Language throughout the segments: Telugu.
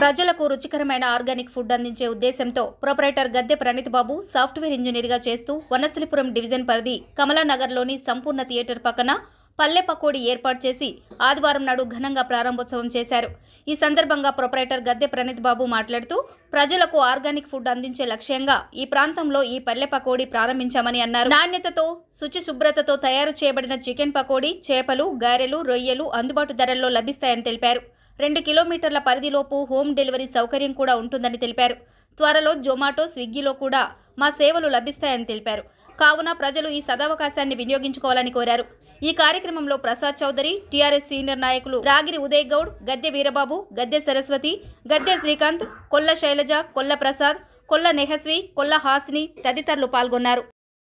ప్రజలకు రుచికరమైన ఆర్గానిక్ ఫుడ్ అందించే ఉద్దేశంతో ప్రొపరైటర్ గద్దె ప్రణీత్ బాబు సాఫ్ట్వేర్ ఇంజనీర్గా చేస్తూ వనస్థలిపురం డివిజన్ పరిధి కమలానగర్లోని సంపూర్ణ థియేటర్ పక్కన పల్లె పకోడీ ఏర్పాటు చేసి ఆదివారం నాడు ఘనంగా ప్రారంభోత్సవం చేశారు ఈ సందర్భంగా ప్రొపరైటర్ గద్దె ప్రణీత్ బాబు మాట్లాడుతూ ప్రజలకు ఆర్గానిక్ ఫుడ్ అందించే లక్ష్యంగా ఈ ప్రాంతంలో ఈ పల్లె పకోడీ ప్రారంభించామని అన్నారు నాణ్యతతో శుచి శుభ్రతతో తయారు చేయబడిన చికెన్ పకోడీ చేపలు గారెలు రొయ్యలు అందుబాటు ధరల్లో లభిస్తాయని తెలిపారు రెండు కిలోమీటర్ల పరిధిలోపు హోమ్ డెలివరీ సౌకర్యం కూడా ఉంటుందని తెలిపారు త్వరలో జొమాటో స్విగ్గీలో కూడా మా సేవలు లభిస్తాయని తెలిపారు కావున ప్రజలు ఈ సదవకాశాన్ని వినియోగించుకోవాలని కోరారు ఈ కార్యక్రమంలో ప్రసాద్ చౌదరి టీఆర్ఎస్ సీనియర్ నాయకులు రాగిరి ఉదయ్ గౌడ్ గద్దె వీరబాబు గద్దె సరస్వతి గద్దె శ్రీకాంత్ కొల్ల శైలజ కొల్ల ప్రసాద్ కొల్ల నెహస్వి కొల్ల హాసిని తదితరులు పాల్గొన్నారు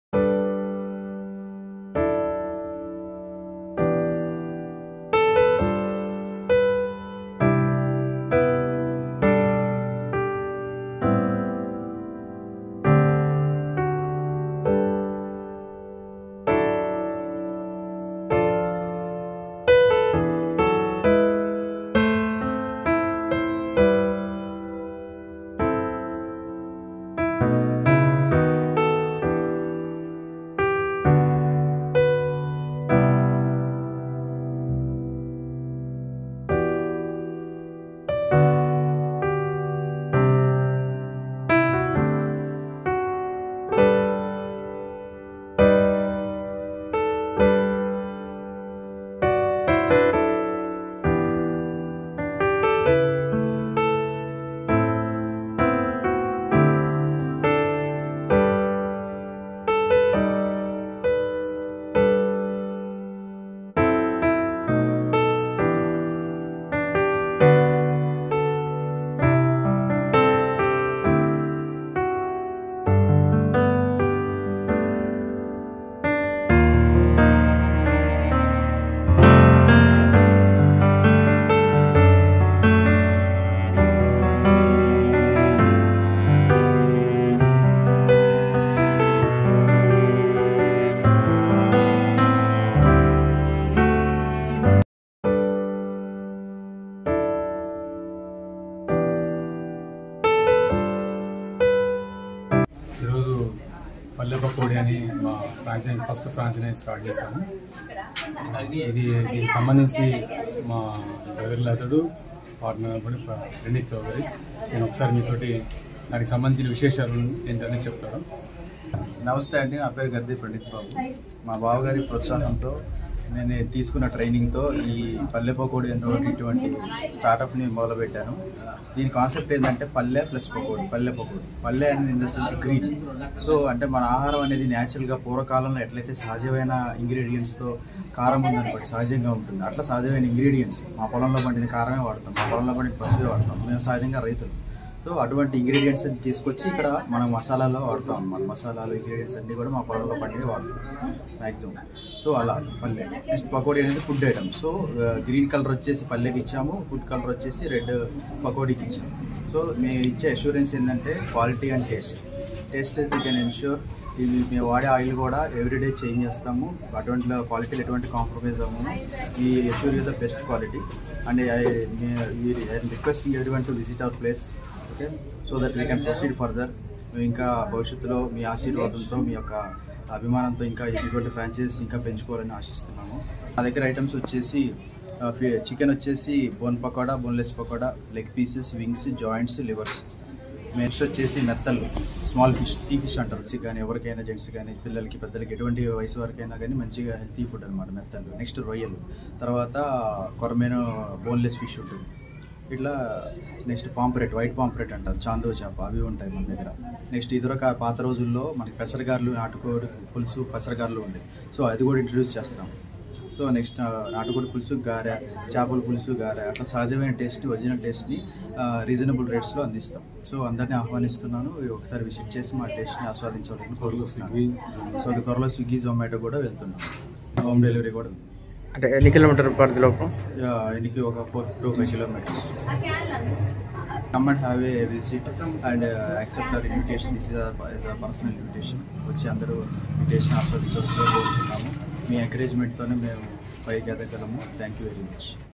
ఈరోజు పల్లె పకోడి అని మా ఫ్రాంచైజ్ ఫస్ట్ ఫ్రాంచైజ్ స్టార్ట్ చేశాము ఇది దీనికి సంబంధించి మా ఎవరి అతడు పార్ట్నర్ కూడా ప్రణీత్ చౌదరి నేను ఒకసారి మీతోటి దానికి సంబంధించిన విశేషాలు ఏంటనేది చెప్తాను నమస్తే అండి నా పేరు గద్దె పండిత్ బాబు మా బావగారి ప్రోత్సాహంతో నేను తీసుకున్న ట్రైనింగ్తో ఈ పల్లె పకోడి అనేటువంటి ఇటువంటి స్టార్టప్ని మొదలుపెట్టాను దీని కాన్సెప్ట్ ఏంటంటే పల్లె ప్లస్ పకోడి పల్లె పకోడి పల్లె అనేది in the sense green so అంటే మన ఆహారం అనేది న్యాచురల్గా పూర్వకాలంలో ఎట్లయితే సహజమైన ఇంగ్రీడియంట్స్తో కారం ఉందనుకోండి సహజంగా ఉంటుంది అట్లా సహజమైన ఇంగ్రీడియంట్స్ మా పొలంలో పండిన కారమే వాడతాం మా పొలంలో పండిన పసుపే వాడతాం మేము సహజంగా రైతులు సో అటువంటి ఇంగ్రీడియంట్స్ తీసుకొచ్చి ఇక్కడ మనం మసాలాలో వాడతాం అన్నమాట మసాలాలు ఇంగ్రీడియంట్స్ అన్నీ కూడా మా పొలంలో పండినవి వాడతాం మ్యాక్సిమం సో అలా పల్లె నెక్స్ట్ పకోడీ అనేది food item so green colour వచ్చేసి పల్లెకి ఇచ్చాము ఫుడ్ కలర్ వచ్చేసి రెడ్ పకోడీకి ఇచ్చాము సో మేము ఇచ్చే అష్యూరెన్స్ ఏంటంటే క్వాలిటీ అండ్ టేస్ట్ టేస్ట్ అయితే కెన్ ఎన్ష్యూర్ ఇది మేము వాడే ఆయిల్ కూడా ఎవ్రీడే చేంజ్ చేస్తాము అటువంటి క్వాలిటీలో ఎటువంటి కాంప్రమైజ్ అవ్వము ఈ assure the best quality and I requesting everyone to visit our place okay so that we can proceed further ఇంకా భవిష్యత్తులో మీ ఆశీర్వాదంతో మీ యొక్క అభిమానంతో ఇంకా ఇటువంటి ఫ్రాంచైజీస్ ఇంకా పెంచుకోవాలని ఆశిస్తున్నాము మా దగ్గర ఐటమ్స్ వచ్చేసి చికెన్ వచ్చేసి bone pakoda boneless pakoda leg pieces wings joints livers next వచ్చేసి మెత్తలు స్మాల్ ఫిష్ సీ ఫిష్ అంటారు సీ కానీ ఎవరికైనా జెంట్స్ కానీ పిల్లలకి పెద్దలకి ఎటువంటి వయసు వరకైనా కానీ మంచిగా హెల్తీ ఫుడ్ అనమాట మెత్తలు నెక్స్ట్ రొయ్యలు తర్వాత కొరమేను బోన్లెస్ ఫిష్ ఉంటుంది ఇట్లా నెక్స్ట్ పాంపరెట్ వైట్ పాంపరెట్ అంటారు చాందో చేప అవి ఉంటాయి మన దగ్గర నెక్స్ట్ ఇదివరక పాత రోజుల్లో మనకి పెసరగారులు నాటుకోడి పులుసు పెసరగారులు ఉంటాయి సో అది కూడా ఇంట్రడ్యూస్ చేస్తాం సో నెక్స్ట్ నాటుకోడి పులుసు గారె చేపల పులుసు గారె అట్లా సహజమైన టేస్ట్ ఒరిజినల్ టేస్ట్ని రీజనబుల్ రేట్స్లో అందిస్తాం సో అందరినీ ఆహ్వానిస్తున్నాను ఒకసారి విజిట్ చేసి మా టేస్ట్ని ఆస్వాదించాలని కోరుకుంటున్నాను సో త్వరలో స్విగ్గీ జొమాటో కూడా వెళ్తున్నాం హోమ్ డెలివరీ కూడా ఉంది అంటే ఎన్ని కిలోమీటర్ పరిధిలోపు ఎనికి ఒక four to five kilometres come and have a visit and accept our invitation this is our personal invitation వచ్చి అందరూ ఇన్విటేషన్ ఆస్వాదించాల్సిందిగా కోరుతున్నాము మీ ఎంకరేజ్మెంట్తోనే మేము పైకి ఎదగలము థ్యాంక్ యూ వెరీ మచ్